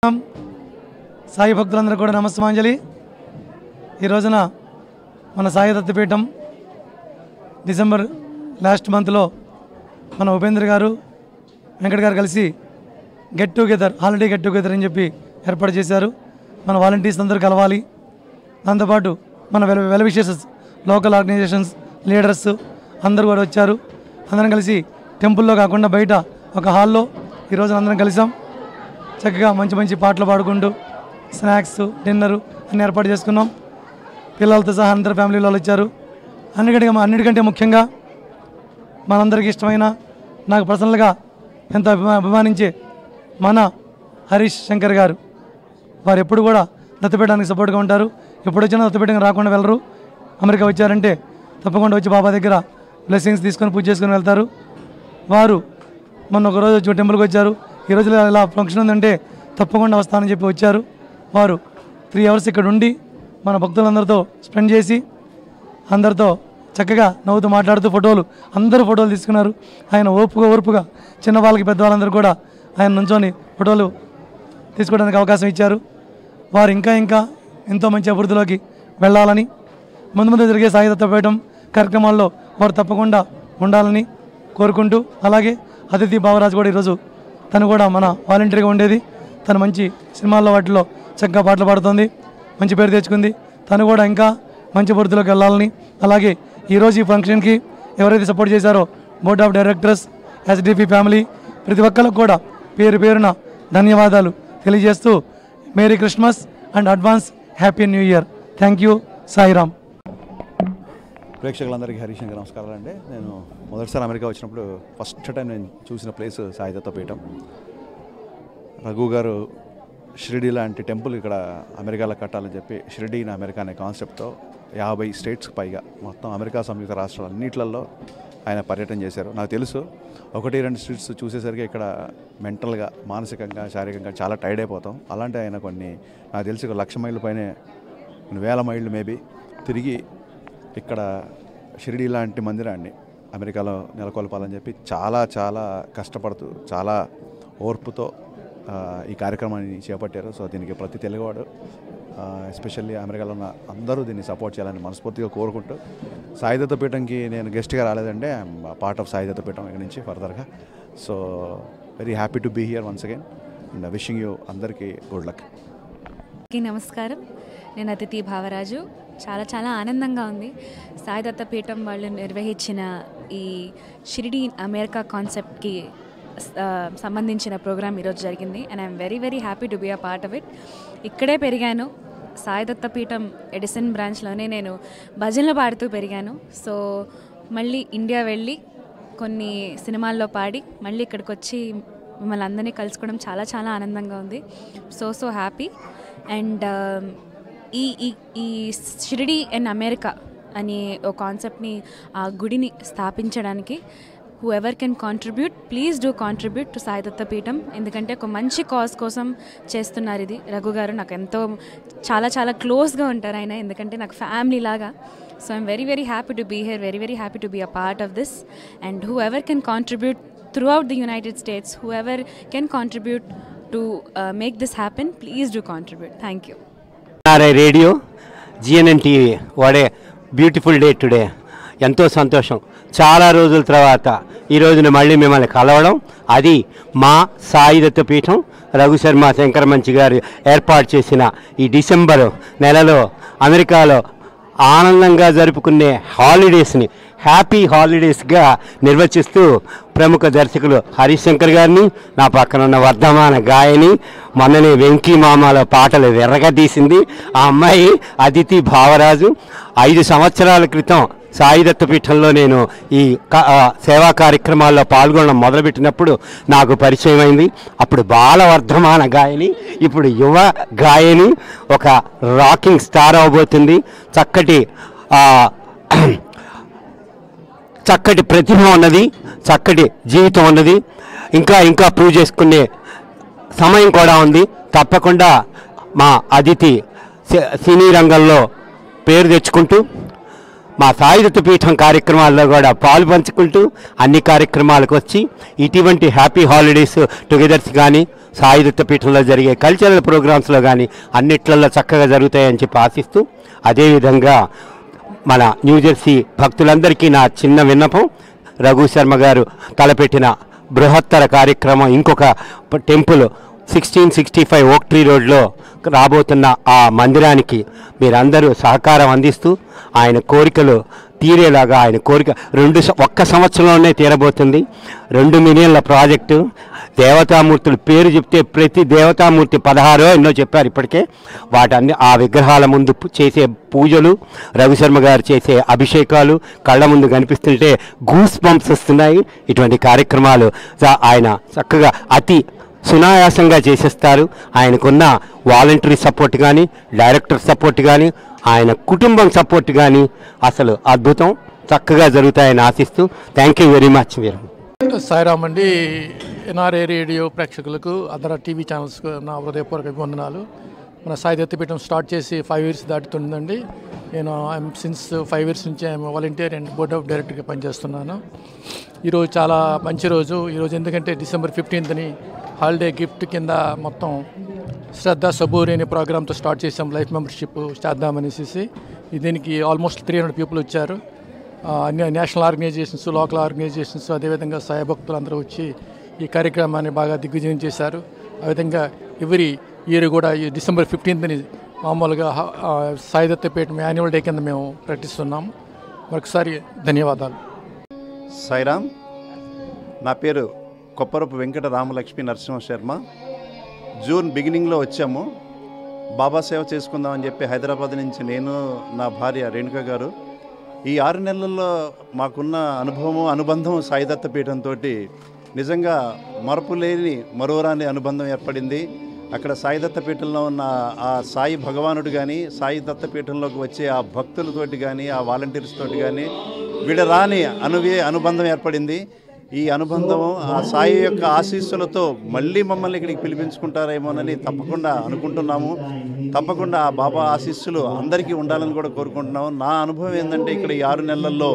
సాయి భక్తులందరూ కూడా నమస్తమాంజలి ఈ రోజున మన సాయి దత్తపీఠం డిసెంబర్ లాస్ట్ మంత్లో మన ఉపేంద్ర గారు వెంకట్ గారు కలిసి get together holiday get together అని చెప్పి ఏర్పాటు చేశారు మన వాలంటీర్స్ అందరూ కలవాలి దాంతోపాటు మన well well wishes local organisations leaders అందరూ కూడా వచ్చారు అందరం కలిసి టెంపుల్లో కాకుండా బయట ఒక హాల్లో ఈరోజు అందరం కలిసాం చక్కగా మంచి మంచి పాటలు పాడుకుంటూ స్నాక్స్ డిన్నరు అన్ని ఏర్పాటు చేసుకున్నాం పిల్లలతో సహా అందరు ఫ్యామిలీ వాళ్ళు వచ్చారు అన్నిటికంటే అన్నిటికంటే ముఖ్యంగా మనందరికీ ఇష్టమైన నాకు పర్సనల్గా ఎంతో అభిమా అభిమానించే మన హరీష్ శంకర్ గారు వారు ఎప్పుడు కూడా దత్తపీఠానికి సపోర్ట్గా ఉంటారు ఎప్పుడు వచ్చినా దత్తపీఠానికి రాకుండా వెళ్ళరు అమెరికా వచ్చారంటే తప్పకుండా వచ్చి బాబా దగ్గర బ్లెస్సింగ్స్ తీసుకొని పూజ చేసుకొని వెళ్తారు వారు మొన్న ఒక రోజు వచ్చి టెంపుల్కి వచ్చారు ఈ రోజు ఇలా- ఇలా ఫంక్షన్ ఉందంటే తప్పకుండా వస్తానని చెప్పి వచ్చారు వారు త్రీ అవర్స్ ఇక్కడ ఉండి మన భక్తులందరితో స్పెండ్ చేసి అందరితో చక్కగా నవ్వుతూ మాట్లాడుతూ ఫోటోలు అందరూ ఫోటోలు తీసుకున్నారు ఆయన ఓపుగా ఓర్పుగా చిన్న వాళ్ళకి పెద్దవాళ్ళందరూ కూడా ఆయన నుంచొని ఫోటోలు తీసుకోవడానికి అవకాశం ఇచ్చారు వారు ఇంకా ఇంకా ఎంతో మంచి అభివృద్ధిలోకి వెళ్ళాలని ముందు ముందు జరిగే సాయుధపేయటం కార్యక్రమాల్లో వారు తప్పకుండా ఉండాలని కోరుకుంటూ అలాగే అతిథి భావరాజు కూడా ఈరోజు తను కూడా మన వాలంటీర్గా ఉండేది తను మంచి సినిమాల్లో వాటిలో చక్కగా పాటలు పాడుతుంది మంచి పేరు తెచ్చుకుంది తను కూడా ఇంకా మంచి వృద్ధిలోకి వెళ్ళాలని అలాగే ఈరోజు ఈ ఫంక్షన్కి ఎవరైతే సపోర్ట్ చేశారో board of directors SDP family ప్రతి ఒక్కరికి కూడా పేరు పేరున ధన్యవాదాలు తెలియజేస్తూ merry Christmas and advance happy new year thank you Sairam ప్రేక్షకులందరికీ హరిశంకర్ నమస్కారాలు అండి నేను మొదటిసారి అమెరికా వచ్చినప్పుడు ఫస్ట్ టైం నేను చూసిన ప్లేస్ సాయిదత్త పీఠం రఘు గారు షిరిడి లాంటి టెంపుల్ ఇక్కడ అమెరికాలో కట్టాలని చెప్పి షిరిడి ఇన్ అమెరికా అనే కాన్సెప్ట్తో యాభై స్టేట్స్ పైగా మొత్తం అమెరికా సంయుక్త రాష్ట్రాలు అన్నిట్లలో ఆయన పర్యటన చేశారు నాకు తెలుసు ఒకటి రెండు స్ట్రీట్స్ చూసేసరికి ఇక్కడ మెంటల్గా మానసికంగా శారీరకంగా చాలా టైర్డ్ అయిపోతాం అలాంటి ఆయన కొన్ని నాకు తెలిసి ఒక లక్ష మైళ్ళ పైనే కొన్ని వేల మైళ్ళు మేబీ తిరిగి ఇక్కడ షిరిడి లాంటి మందిరాన్ని అమెరికాలో నెలకొల్పాలని చెప్పి చాలా చాలా కష్టపడుతూ చాలా ఓర్పుతో ఆ, ఈ కార్యక్రమాన్ని చేపట్టారు సో దీనికి ప్రతి తెలుగువాడు ఎస్పెషల్లీ అమెరికాలో ఉన్న అందరూ దీన్ని సపోర్ట్ చేయాలని మనస్ఫూర్తిగా కోరుకుంటూ సాయిదత్త పీఠంకి నేను గెస్ట్గా రాలేదంటే పార్ట్ ఆఫ్ సాయిదత్త పీఠం ఇక్కడ నుంచి ఫర్దర్గా so very happy to be here once again and wishing you అందరికీ గుడ్ లక్ అందరికీ నమస్కారం నేను అతిథి భావరాజు చాలా చాలా ఆనందంగా ఉంది సాయిదత్త పీఠం వాళ్ళు నిర్వహించిన ఈ షిరిడి అమెరికా కాన్సెప్ట్కి ఆ, సంబంధించిన ప్రోగ్రామ్ ఈరోజు జరిగింది and I'm very very happy to be a part of it ఇక్కడే పెరిగాను సాయిదత్త పీఠం ఎడిసన్ బ్రాంచ్లోనే నేను భజనలు పాడుతూ పెరిగాను సో మళ్ళీ ఇండియా వెళ్ళి కొన్ని సినిమాల్లో పాడి మళ్ళీ ఇక్కడికి వచ్చి మిమ్మల్ని అందరినీ కలుసుకోవడం చాలా చాలా ఆనందంగా ఉంది సో సో హ్యాపీ అండ్ ఈ ఈ ఈ షిరిడి అండ్ అమెరికా అనే ఒక కాన్సెప్ట్ని ఆ గుడిని స్థాపించడానికి whoever can contribute please do contribute to Saidatta Peetham ఎందుకంటే ఒక మంచి కాజ్ కోసం చేస్తున్నారు ఇది రఘు గారు నాకు ఎంతో చాలా చాలా క్లోజ్గా ఉంటారు ఆయన ఎందుకంటే నాకు ఫ్యామిలీ లాగా so I'm very very happy to be here very very happy to be a part of this and whoever can contribute throughout the United States, whoever can contribute to uh, make this happen, please do contribute. Thank you. RI radio GNN TV what a beautiful day today ఎంతో సంతోషం చాలా రోజుల తర్వాత ఈ రోజున మళ్ళీ మిమ్మల్ని కలవడం అది మా సాయిదత్త పీఠం రఘు శర్మ శంకర మంచి గారు ఏర్పాటు చేసిన ఈ డిసెంబర్ నెలలో అమెరికాలో ఆనందంగా జరుపుకునే హాలిడేస్ని హ్యాపీ హాలిడేస్గా నిర్వచిస్తూ ప్రముఖ దర్శకులు హరిశంకర్ గారిని నా పక్కన ఉన్న వర్ధమాన గాయని మొన్ననే వెంకీ మామలో పాటలు వెర్రగా తీసింది ఆ అమ్మాయి అదితి భావరాజు ఐదు సంవత్సరాల క్రితం సాయిదత్త పీఠంలో నేను ఈ క- ఆ, సేవా కార్యక్రమాల్లో పాల్గొనడం మొదలుపెట్టినప్పుడు నాకు పరిచయం అయింది అప్పుడు బాల వర్ధమాన గాయని ఇప్పుడు యువ గాయని ఒక రాకింగ్ స్టార్ అవబోతుంది చక్కటి ఆ, చక్కటి ప్రతిభ ఉన్నది చక్కటి జీవితం ఉన్నది ఇంకా ఇంకా ప్రూవ్ చేసుకునే సమయం కూడా ఉంది తప్పకుండా మా అదితి సి- సినీ రంగంలో పేరు తెచ్చుకుంటూ మా సాయుధ పీఠం కార్యక్రమాల్లో కూడా పాలు పంచుకుంటూ అన్ని కార్యక్రమాలకు వచ్చి ఇటువంటి హ్యాపీ హాలిడేస్ టుగెదర్స్ కానీ సాయుధ పీఠంలో జరిగే కల్చరల్ ప్రోగ్రామ్స్లో కానీ అన్నిట్లలో చక్కగా జరుగుతాయని చెప్పి ఆశిస్తూ అదేవిధంగా మన న్యూజెర్సీ భక్తులందరికీ నా చిన్న విన్నపం రఘు శర్మ గారు తలపెట్టిన బృహత్తర కార్యక్రమం ఇంకొక ప- temple sixteen sixty five oak tree రోడ్లో రాబోతున్న ఆ మందిరానికి మీరందరూ సహకారం అందిస్తూ ఆయన కోరికలు తీరేలాగా ఆయన కోరిక రెండు స- ఒక్క సంవత్సరంలోనే తీరబోతుంది రెండు మిలియన్ల ప్రాజెక్టు దేవతామూర్తుల పేరు చెప్తే ప్రతి దేవతామూర్తి పదహారో ఎన్నో చెప్పారు ఇప్పటికే వాటన్ని ఆ విగ్రహాల ముందు పు- చేసే పూజలు రవిశర్మ గారు చేసే అభిషేకాలు కళ్ళ ముందు కనిపిస్తుంటే గూస్ బంప్స్ వస్తున్నాయి ఇటువంటి కార్యక్రమాలు చ- ఆయన చక్కగా అతి సునాయాసంగా చేసేస్తారు ఆయనకున్న వాలంటరీ సపోర్ట్ కానీ డైరెక్టర్ సపోర్ట్ కానీ ఆయన కుటుంబం సపోర్ట్ కానీ అసలు అద్భుతం చక్కగా జరుగుతాయని ఆశిస్తూ థ్యాంక్ యూ వెరీ మచ్ మీరు సాయిరామ్ అండి ఎన్ఆర్ఏ రేడియో ప్రేక్షకులకు అదర టీవీ ఛానల్స్కు నా హృదయపూర్వక అభివందనాలు మన సాయి దత్తపీఠం స్టార్ట్ చేసి ఫైవ్ ఇయర్స్ దాటుతుందండి నేను ఐఎమ్ సిన్స్ ఫైవ్ ఇయర్స్ నుంచి I'm volunteer and board of డైరెక్టర్గా పనిచేస్తున్నాను ఈరోజు చాలా మంచి రోజు ఈరోజు ఎందుకంటే డిసెంబర్ ఫిఫ్టీన్త్ని హాలిడే గిఫ్ట్ కింద మొత్తం శ్రద్ధ సబూరి అనే ప్రోగ్రామ్తో స్టార్ట్ చేసాం లైఫ్ మెంబర్షిప్ చేద్దామనేసి దీనికి ఆల్మోస్ట్ త్రీ హండ్రెడ్ పీపుల్ వచ్చారు ఆ, అన్ని నేషనల్ ఆర్గనైజేషన్స్ లోకల్ ఆర్గనైజేషన్స్ అదేవిధంగా సాయ భక్తులు అందరూ వచ్చి ఈ కార్యక్రమాన్ని బాగా దిగ్విజయం చేశారు ఆ విధంగా ఎవరి ఇయర్ కూడా ఈ డిసెంబర్ ఫిఫ్టీన్త్ని మామూలుగా హ- ఆ, సాయి దత్తపేట యాన్యువల్ డే కింద మేము ప్రకటిస్తున్నాం మరొకసారి ధన్యవాదాలు సాయిరామ్ నా పేరు కొప్పరపు వెంకట రామలక్ష్మి నరసింహ శర్మ జూన్ బిగినింగ్లో వచ్చాము బాబా సేవ చేసుకుందామని చెప్పి హైదరాబాద్ నుంచి నేను నా భార్య రేణుక గారు ఈ ఆరు నెలల్లో మాకున్న అనుభవము అనుబంధం సాయిదత్త పీఠంతో నిజంగా మరపు లేని మరోరాని అనుబంధం ఏర్పడింది అక్కడ సాయి దత్తపీఠంలో ఉన్న ఆ సాయి భగవానుడు కానీ సాయి దత్తపీఠంలోకి వచ్చే ఆ భక్తులతోటి కానీ ఆ వాలంటీర్స్ తోటి కానీ విడరాని అనువే అనుబంధం ఏర్పడింది ఈ అనుబంధం ఆ సాయి యొక్క ఆశీస్సులతో మళ్ళీ మమ్మల్ని ఇక్కడికి పిలిపించుకుంటారేమోనని తప్పకుండా అనుకుంటున్నాము తప్పకుండా ఆ బాబా ఆశీస్సులు అందరికీ ఉండాలని కూడా కోరుకుంటున్నాము నా అనుభవం ఏంటంటే ఇక్కడ ఈ ఆరు నెలల్లో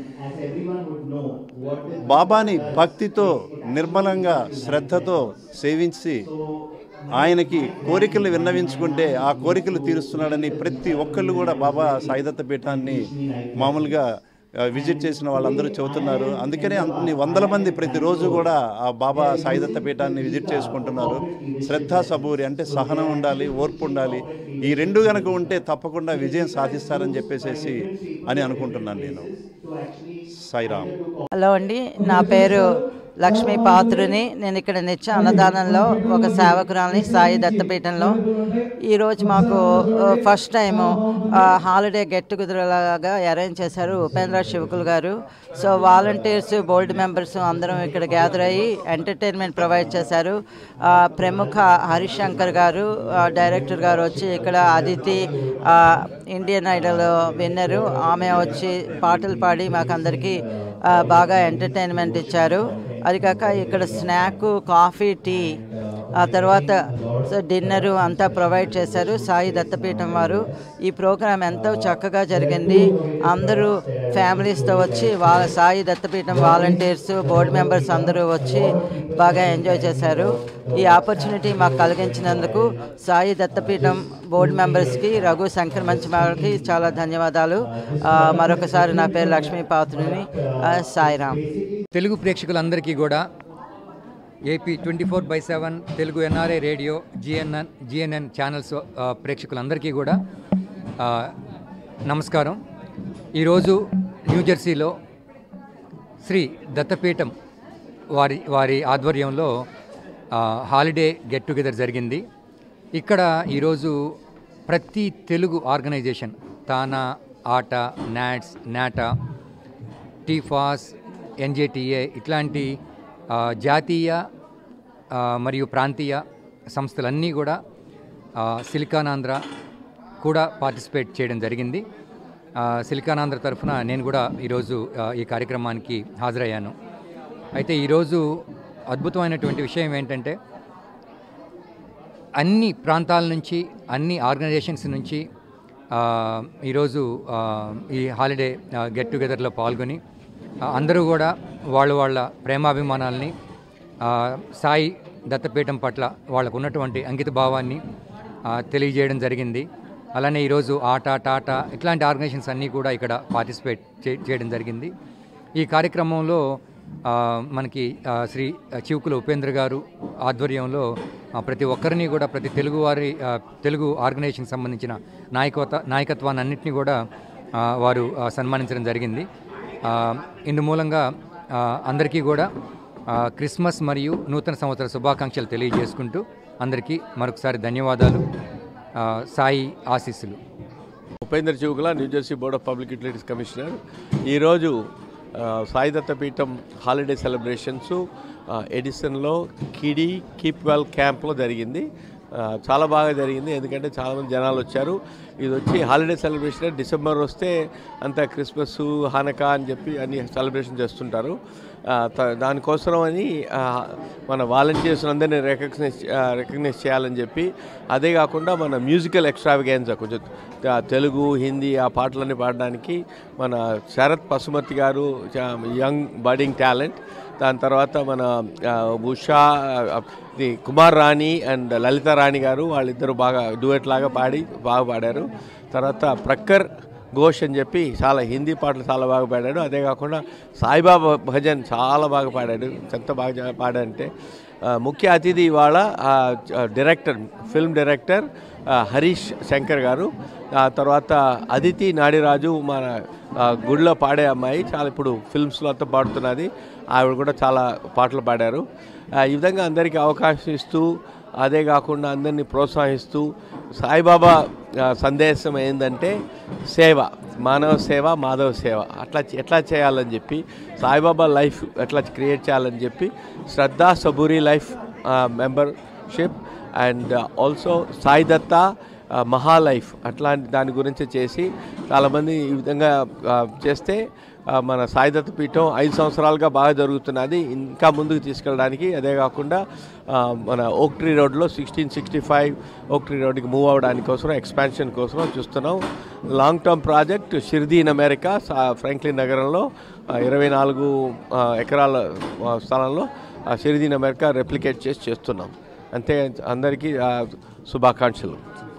బాబాని భక్తితో నిర్మలంగా శ్రద్ధతో సేవించి ఆయనకి కోరికలు విన్నవించుకుంటే ఆ కోరికలు తీరుస్తున్నాడని ప్రతి ఒక్కళ్ళు కూడా బాబా సాయిదత్త పీఠాన్ని మామూలుగా ఆ, విజిట్ చేసిన వాళ్ళందరూ చెబుతున్నారు అందుకనే అన్ని వందల మంది ప్రతిరోజు కూడా ఆ బాబా సాయిదత్త పీఠాన్ని విజిట్ చేసుకుంటున్నారు శ్రద్ధ సబూరి అంటే సహనం ఉండాలి ఓర్పు ఉండాలి ఈ రెండు కనుక ఉంటే తప్పకుండా విజయం సాధిస్తారని చెప్పేసేసి అని అనుకుంటున్నాను నేను సాయిరామ్ హలో అండి నా పేరు లక్ష్మీ పాత్రుని నేను ఇక్కడ నిత్య అన్నదానంలో ఒక సేవకురాలని సాయి దత్తపీఠంలో ఈరోజు మాకు ఆ, ఫస్ట్ టైము ఆ, హాలిడే గెట్ టుగెదర్ లాగా అరేంజ్ చేశారు ఉపేంద్ర శివకులు గారు సో వాలంటీర్స్ బోర్డు మెంబర్స్ అందరం ఇక్కడ గ్యాదర్ అయ్యి ఎంటర్టైన్మెంట్ ప్రొవైడ్ చేశారు ఆ, ప్రముఖ హరిశంకర్ గారు ఆ, డైరెక్టర్ గారు వచ్చి ఇక్కడ అదితి ఆ, ఇండియన్ ఐడల్ విన్నరు ఆమె వచ్చి పాటలు పాడి మాకందరికీ ఆ, బాగా ఎంటర్టైన్మెంట్ ఇచ్చారు అది కాక ఇక్కడ స్నాక్ కాఫీ టీ ఆ తర్వాత సో డిన్నరు అంతా ప్రొవైడ్ చేశారు సాయి దత్తపీఠం వారు ఈ ప్రోగ్రాం ఎంతో చక్కగా జరిగింది అందరూ ఫ్యామిలీస్తో వచ్చి వాళ్ళ Sai Dattapeetham volunteers board members అందరూ వచ్చి బాగా ఎంజాయ్ చేశారు ఈ ఆపర్చునిటీ మాకు కలిగించినందుకు సాయి దత్తపీఠం బోర్డు మెంబర్స్కి రఘు శంకర్ మంచి వారికి చాలా ధన్యవాదాలు ఆ, మరొకసారి నా పేరు లక్ష్మీ పాత్రుని ఆ, సాయిరామ్ తెలుగు ప్రేక్షకులందరికీ కూడా AP twenty four by seven Telugu NRI radio GNN GNN channels ఆ, ప్రేక్షకులందరికీ కూడా ఆ, నమస్కారం ఈరోజు న్యూజెర్సీలో శ్రీ దత్తపీఠం వారి వారి ఆధ్వర్యంలో ఆ, హాలిడే గెట్ టుగెదర్ జరిగింది ఇక్కడ ఈరోజు ప్రతి తెలుగు ఆర్గనైజేషన్ తానా ఆట నాట్స్ నాటా టీఫాస్ ఎన్జేటీఏ ఇట్లాంటి ఆ, జాతీయ ఆ, మరియు ప్రాంతీయ సంస్థలన్నీ కూడా ఆ, సిలికానాంధ్ర కూడా పార్టిసిపేట్ చేయడం జరిగింది ఆ, సిలికానాంధ్ర తరఫున నేను కూడా ఈరోజు ఆ, ఈ కార్యక్రమానికి హాజరయ్యాను అయితే ఈరోజు అద్భుతమైనటువంటి విషయం ఏంటంటే అన్ని ప్రాంతాల నుంచి అన్ని ఆర్గనైజేషన్స్ నుంచి ఆ, ఈరోజు ఆ, ఈ హాలిడే గెట్ టుగెదర్లో పాల్గొని ఆ, అందరూ కూడా వాళ్ళ వాళ్ళ ప్రేమాభిమానాల్ని ఆ, సాయి దత్తపీఠం పట్ల వాళ్ళకు ఉన్నటువంటి అంకిత భావాన్ని ఆ, తెలియజేయడం జరిగింది అలానే ఈరోజు ఆట టాటా ఇట్లాంటి ఆర్గనైజేషన్స్ అన్నీ కూడా ఇక్కడ పార్టిసిపేట్ చే- చేయడం జరిగింది ఈ కార్యక్రమంలో ఆ, మనకి ఆ, శ్రీ చివుకుల ఉపేంద్ర గారు ఆధ్వర్యంలో ఆ, ప్రతి ఒక్కరిని కూడా ప్రతి తెలుగు వారి ఆ, తెలుగు ఆర్గనైజేషన్కి సంబంధించిన నాయకత్వ నాయకత్వాన్ని అన్నింటినీ కూడా ఆ, వారు ఆ, సన్మానించడం జరిగింది ఆ, ఇందు మూలంగా ఆ, అందరికీ కూడా ఆ, క్రిస్మస్ మరియు నూతన సంవత్సర శుభాకాంక్షలు తెలియజేసుకుంటూ అందరికీ మరొకసారి ధన్యవాదాలు ఆ, సాయి ఆశీస్సులు Upendra Chivukula New Jersey board of public utilities commissioner ఈరోజు ఆ, సాయిదత్త పీఠం హాలిడే సెలబ్రేషన్స్ ఆ, ఎడిసన్లో కిడి కీప్ వెల్ క్యాంప్లో జరిగింది ఆ, చాలా బాగా జరిగింది ఎందుకంటే చాలామంది జనాలు వచ్చారు ఇది వచ్చి హాలిడే సెలబ్రేషన్ డిసెంబర్ వస్తే అంతా క్రిస్మస్ హానకా అని చెప్పి అన్ని సెలబ్రేషన్ చేస్తుంటారు ఆ, త- దానికోసం అని ఆ, మన వాలంటీర్స్ అందరినీ రికగ్నైజ్ రికగ్నైజ్ చేయాలని చెప్పి అదే కాకుండా మన మ్యూజికల్ ఎక్స్ట్రావిగెన్సా కొంచెం త- తెలుగు హిందీ ఆ పాటలన్నీ పాడడానికి మన శరత్ పసుమతి గారు చా- యంగ్ బడింగ్ టాలెంట్ దాని తర్వాత మన ఆ, ఉషా ఆ, ఇది కుమార్ రాణి అండ్ లలిత రాణి గారు వాళ్ళిద్దరూ బాగా డూయట్ లాగా పాడి బాగా పాడారు తర్వాత ప్రక్కర్ ఘోష్ అని చెప్పి చాలా హిందీ పాటలు చాలా బాగా పాడాడు అదే కాకుండా సాయిబాబా భజన్ చాలా బాగా పాడాడు ఎంత బాగా చా- పాడాడంటే ఆ, ముఖ్య అతిథి ఇవాళ ఆ, చ- డైరెక్టర్ ఫిల్మ్ డైరెక్టర్ ఆ, హరీష్ శంకర్ గారు ఆ తర్వాత అదితి నాడిరాజు మన ఆ, గుడిలో పాడే అమ్మాయి చాలా ఇప్పుడు ఫిల్మ్స్లో అంతా పాడుతున్నది ఆవిడ కూడా చాలా పాటలు పాడారు ఆ, ఈ విధంగా అందరికీ అవకాశం ఇస్తూ అదే కాకుండా అందరినీ ప్రోత్సహిస్తూ సాయిబాబా ఆ, సందేశం ఏంటంటే సేవ మానవ సేవ మాధవ సేవ అట్లా చే- ఎట్లా చేయాలని చెప్పి సాయిబాబా లైఫ్ ఎట్లా క్రియేట్ చేయాలని చెప్పి Shraddha Saburi life membership and also Sai Datta ఆ, మహా లైఫ్ అట్లాంటి దాని గురించి చేసి చాలామంది ఈ విధంగా ఆ, చేస్తే ఆ, మన సాయిదత్త పీఠం ఐదు సంవత్సరాలుగా బాగా జరుగుతున్నది ఇంకా ముందుకు తీసుకెళ్ళడానికి అదే కాకుండా ఆ, మన ఓక్ ట్రీ రోడ్లో sixteen sixty five oak tree రోడ్కి మూవ్ అవ్వడానికి కోసం ఎక్స్పాన్షన్ కోసం చూస్తున్నాం long term project Shirdi in America సా- ఫ్రాంక్లిన్ నగరంలో ఆ, ఇరవై నాలుగు ఆ, ఎకరాల ఆ, స్థలంలో ఆ, షిర్దీ ఇన్ అమెరికా రెప్లికేట్ చేసి చేస్తున్నాం అంతే అందరికీ ఆ, శుభాకాంక్షలు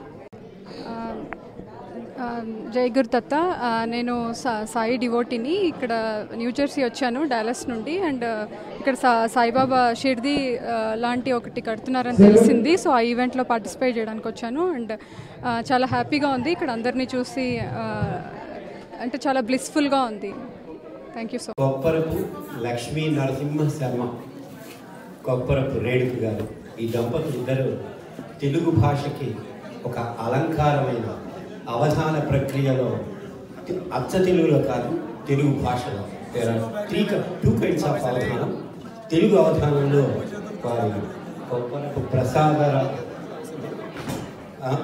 ఆ, జై గురుదత్త ఆ, నేను సా- సాయి డివోటిని ఇక్కడ న్యూ జెర్సీ వచ్చాను డాలస్ నుండి అండ్ ఇక్కడ సా సాయిబాబా షిర్ది ఆ, లాంటి ఒకటి కడుతున్నారని తెలిసింది సో ఆ ఈవెంట్లో పార్టిసిపేట్ చేయడానికి వచ్చాను అండ్ ఆ, చాలా హ్యాపీగా ఉంది ఇక్కడ అందరినీ చూసి ఆ, అంటే చాలా బ్లిస్ఫుల్గా ఉంది thank you so Kopparapu Lakshmi Narasimha Sharma Kopparapu Renuka గారు ఈ దంపతులు ఇద్దరు తెలుగు భాషకి ఒక అలంకారమైన అవధాన ప్రక్రియలో తె- అచ్చ తెలుగులో కాదు తెలుగు భాషలో త్రీ టూ కైండ్స్ ఆఫ్ అవధానం తెలుగు అవధానంలో వారి కొప్పరపు ప్రసాద ఆ?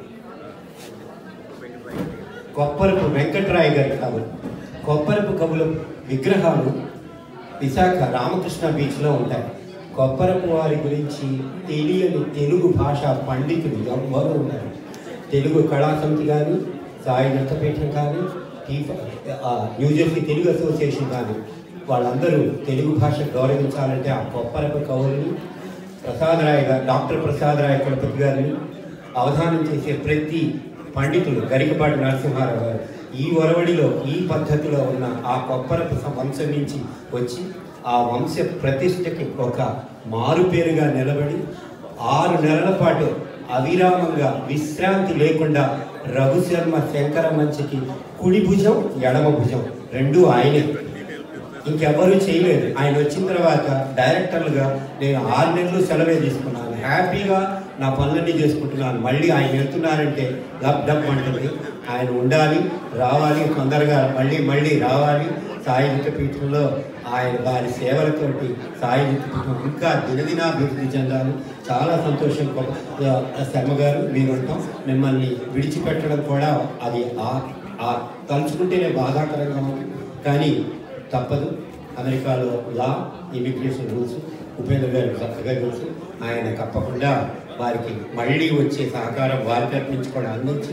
కొప్పరపు వెంకట్రాయ గారి కాదు కొప్పరపు కవుల విగ్రహాలు విశాఖ రామకృష్ణ బీచ్లో ఉంటాయి కొప్పరపు వారి గురించి తెలియని తెలుగు భాష పండితులు ఎవ్వరూ ఉన్నారు తెలుగు కళా సమితి కానీ సాయి దత్తపీఠం కానీ టీ- ఆ, న్యూజెర్సీ తెలుగు అసోసియేషన్ కానీ వాళ్ళందరూ తెలుగు భాష గౌరవించాలంటే ఆ కొప్పరపు కవులని ప్రసాద్ రాయ్ గారు డాక్టర్ ప్రసాద్ రాయ్ గణపతి గారిని అవధానం చేసే ప్రతి పండితుడు గరికపాటి నరసింహారావు గారు ఈ ఒరవడిలో ఈ పద్ధతిలో ఉన్న ఆ కొప్పరపు స- వంశం నుంచి వచ్చి ఆ వంశ ప్రతిష్టకి ఒక మారుపేరుగా నిలబడి ఆరు నెలల పాటు అవిరామంగా విశ్రాంతి లేకుండా రఘుశర్మ శంకర మంచికి కుడి భుజం ఎడమ భుజం రెండూ ఆయనే ఇంకెవ్వరూ చేయలేదు ఆయన వచ్చిన తర్వాత డైరెక్టర్లుగా నేను ఆరు నెలలు సెలవే తీసుకున్నాను హ్యాపీగా నా పనులన్నీ చేసుకుంటున్నాను మళ్ళీ ఆయన వెళ్తున్నారంటే డబ్ డబ్ అంటుంది ఆయన ఉండాలి రావాలి తొందరగా మళ్ళీ మళ్ళీ రావాలి సాయుధ పీఠంలో ఆయన వారి సేవలతోటి సాయుధ పీఠం ఇంకా దినదినాభివృద్ధి చెందాలి చాలా సంతోషం గొప్ప- ఆ, శర్మ గారు మీరు ఉంటాం మిమ్మల్ని విడిచిపెట్టడం కూడా అది ఆ- ఆ తలుచుకుంటేనే బాధాకరంగా ఉంది కానీ తప్పదు అమెరికాలో లా ఇమిగ్రేషన్ రూల్స్ ఉపేంద్ర గారు చక్కగా తెలుసు ఆయన తప్పకుండా వారికి మళ్ళీ వచ్చే సహకారం వారి తరపు నుంచి కూడా అందించి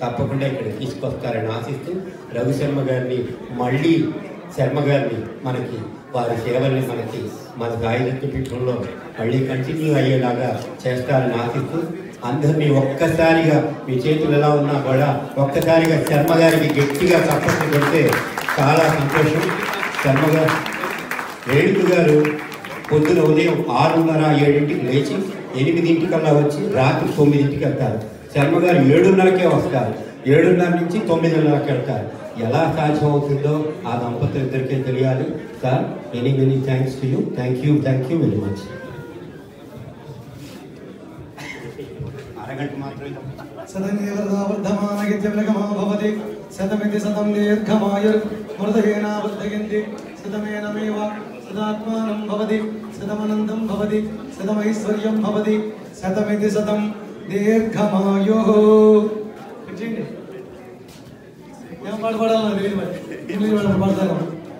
తప్పకుండా ఇక్కడ తీసుకొస్తారని ఆశిస్తూ రఘు శర్మ గారిని మళ్ళీ శర్మ గారిని మనకి వారి సేవల్ని మనకి మన సాయుధత్వ పీఠంలో మళ్ళీ కంటిన్యూ అయ్యేలాగా చేస్తారని ఆశిస్తూ అందరినీ ఒక్కసారిగా మీ చేతులు ఎలా ఉన్నా కూడా ఒక్కసారిగా శర్మ గారికి గట్టిగా చప్పట్లు కొడితే చాలా సంతోషం శర్మ గారు రేణుకు గారు పొద్దున ఉదయం ఆరున్నర ఏడింటికి లేచి ఎనిమిదింటికల్లా వచ్చి రాత్రి తొమ్మిదింటికి వెళ్తారు శర్మ గారు ఏడున్నరకే వస్తారు ఏడున్నర నుంచి తొమ్మిదిన్నరకి వెళ్తారు ఎలా సాధ్యం అవుతుందో ఆ దంపతులు ఇద్దరికే తెలియాలి sir many many thanks to you thank you thank you very much అరగంట మాత్రమే సదన్యవర్ధమానగిత్యమలకమా భవతి శతమితి శతం దీర్ఘమాయుర్ మృదయేనావర్ధయంతి శతమేనమేవ సదాత్మానం భవతి శతమనందం భవతి శతమైశ్వర్యం భవతి శతమితి శతం దీర్ఘమాయు ఏం పాట పాడాలో నాకు తెలియదు మరి ఇంగ్లీష్ పాట పాడతాను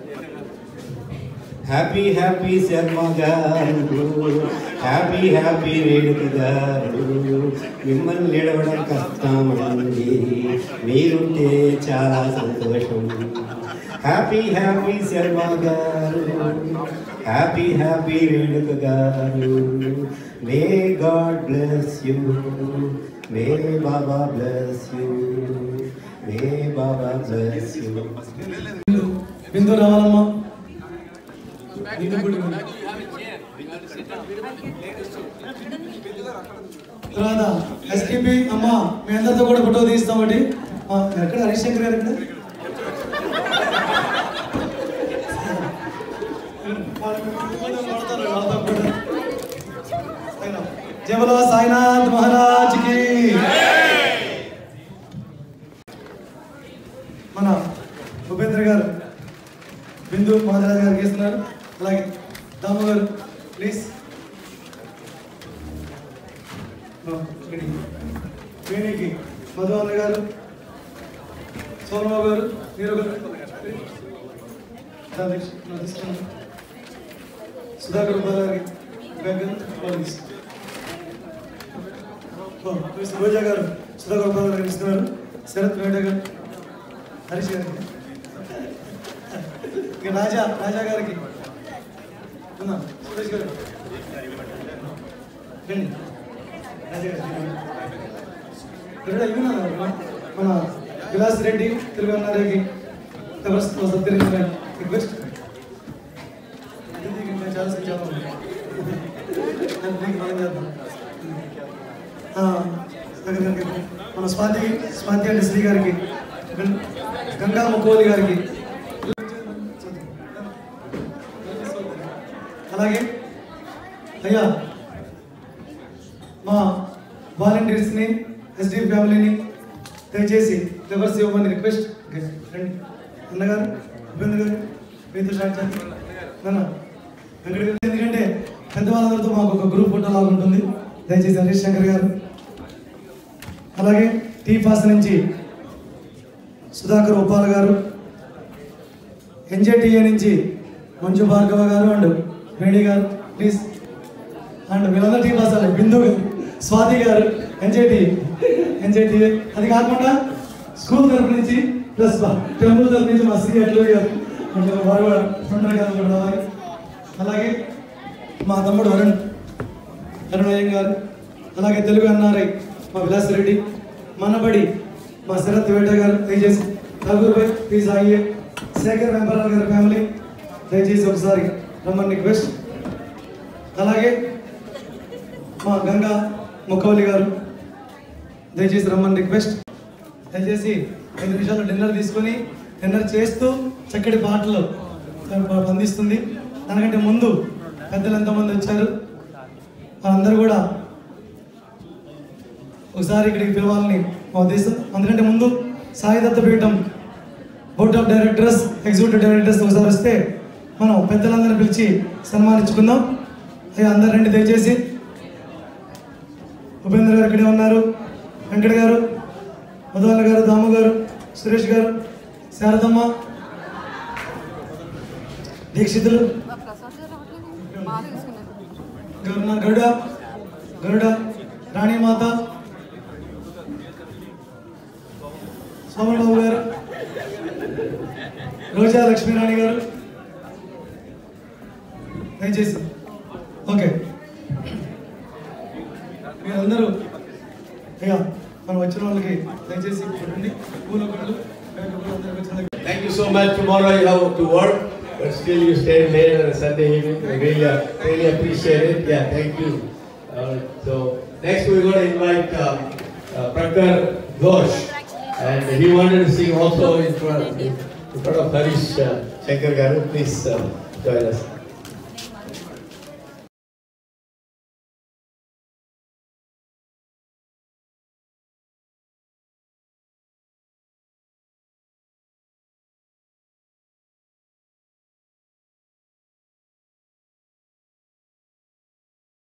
హ్యాపీ హ్యాపీ శర్మ గారు హ్యాపీ హ్యాపీ రేణుక గారు మిమ్మల్ని నిలవడం కష్టమండి మీరుంటే చాలా సంతోషం హ్యాపీ హ్యాపీ శర్మ గారు హ్యాపీ హ్యాపీ రేణుక గారు may God bless you may Baba bless you may Baba bless you Bindu రావాలమ్మా తర్వాత ఎస్టీపీ అమ్మ మీ అందరితో కూడా ఫోటో తీస్తామండి ఆ, ఎక్కడ హరీష్ శంకర్ గారు ఎక్కడ జయ బలో సాయినాథ్ మహారాజ్ కి మన ఉపేంద్ర గారు బిందు మహారాజ్ గారు గీస్తున్నారు అలాగే దాము గారు ప్లీజ్ వేణికి మధువన్న గారు సోమబాబు గారు మీరు ఒకరు దాని నెక్స్ట్ నా తీసుకున్నాను. సుధాకర్ బాబు గారికి గంగన్ వాళ్ళు తీసుకున్నారు. ఓ, మిస్టర్ రోజా గారు సుధాకర్ బాబు గారు ఇస్తున్నారు శరత్ వేట గారు హరీష్ గారికి ఇక రాజా రాజా గారికి ఉందా సురేష్ గారు రండి రాజా గారు ఇక్కడ ఇవ్వనా మన విలాస్ రెడ్డి తిరువన్నారెడ్డి సత్యరేంద్ర రిక్వెస్ట్ చాలా చాలా ఉంది. మనం చేద్దాం. ఆ, దగ్గర దగ్గర. మన స్వాతి స్వాతి అండి శ్రీ గారికి గం- గంగా ముకోలి గారికి అలాగే అయ్యా మా వాలంటీర్స్ని ఎస్డీ ఫ్యామిలీని దయచేసి రివర్స్ ఇవ్వమని రిక్వెస్ట్ రండి అన్నగారు ఉపేంద్ర గారు మీతో స్టార్ట్ చేద్దాం నాన్న వెంకట గారు ఎందుకంటే పెద్దవాళ్ళందరితో మాకు ఒక గ్రూప్ ఫోటో లాగా ఉంటుంది దయచేసి హరీష్ శంకర్ గారు అలాగే టీ పాస్ నుంచి సుధాకర్ ఉపాల్ గారు ఎన్జేటీఏ నుంచి మంజు భార్గవ గారు అండ్ వేణి గారు ప్లీజ్ అండ్ వీళ్ళందరూ టీ పాస్ అవ్వాలి బిందు గారు స్వాతి గారు ఎన్జేటీ ఎన్జేటీ అది కాకుండా స్కూల్ తరపు నుంచి ప్లస్ టెంపుల్ తరపు నుంచి మా శ్రీ అట్లూరి గారు అంటే వారు కూడా ఫ్రంట్ గారు కూడా రావాలి అలాగే మా తమ్ముడు వరుణ్ అరుణయ్య గారు అలాగే తెలుగు ఎన్ఆర్ఐ మా విలాస్ రెడ్డి మనబడి మా శరత్ వేట గారు దయచేసి రఘుర్భాయ్ ప్లీజ్ ఆగియే శేఖర్ వెంపరావు గారి ఫ్యామిలీ దయచేసి ఒకసారి రమ్మని రిక్వెస్ట్ అలాగే మా గంగా ముఖవలి గారు దయచేసి రమ్మని రిక్వెస్ట్ దయచేసి ఐదు నిమిషాలు డిన్నర్ తీసుకొని డిన్నర్ చేస్తూ చక్కటి పాటలు అందిస్తుంది దానికంటే ముందు పెద్దలు ఎంతమంది వచ్చారు వాళ్ళందరూ కూడా ఒకసారి ఇక్కడికి పిలవాలని మా ఉద్దేశం అందుకంటే ముందు Sai Datta Peetham board of directors executive directors ఒకసారి వస్తే మనం పెద్దలందరినీ పిలిచి సన్మానించుకుందాం అయ్యా అందరు రండి దయచేసి ఉపేంద్ర గారు ఇక్కడే ఉన్నారు వెంకట గారు మధువన్న గారు దాము గారు సురేష్ గారు శారదమ్మ దీక్షితులు గవర్నర్ గరుడ గరుడ రాణిమాత రోజా లక్ష్మీరాణి గారు దయచేసి ఓకే మీరందరూ ఇక మనం వచ్చిన వాళ్ళకి దయచేసి చూడండి పూల గుడ్లు వేప అందరికి వచ్చిన Thank you so much. Tomorrow you have to work, but still you stayed late on a Sunday evening. I really, uh, really appreciate it. Yeah, thank you. Uh, so next we're going to invite um, uh, Prakar Ghosh, and he wanted to sing also in front, in front of Harish uh, Shankar Garu. Please uh, join us.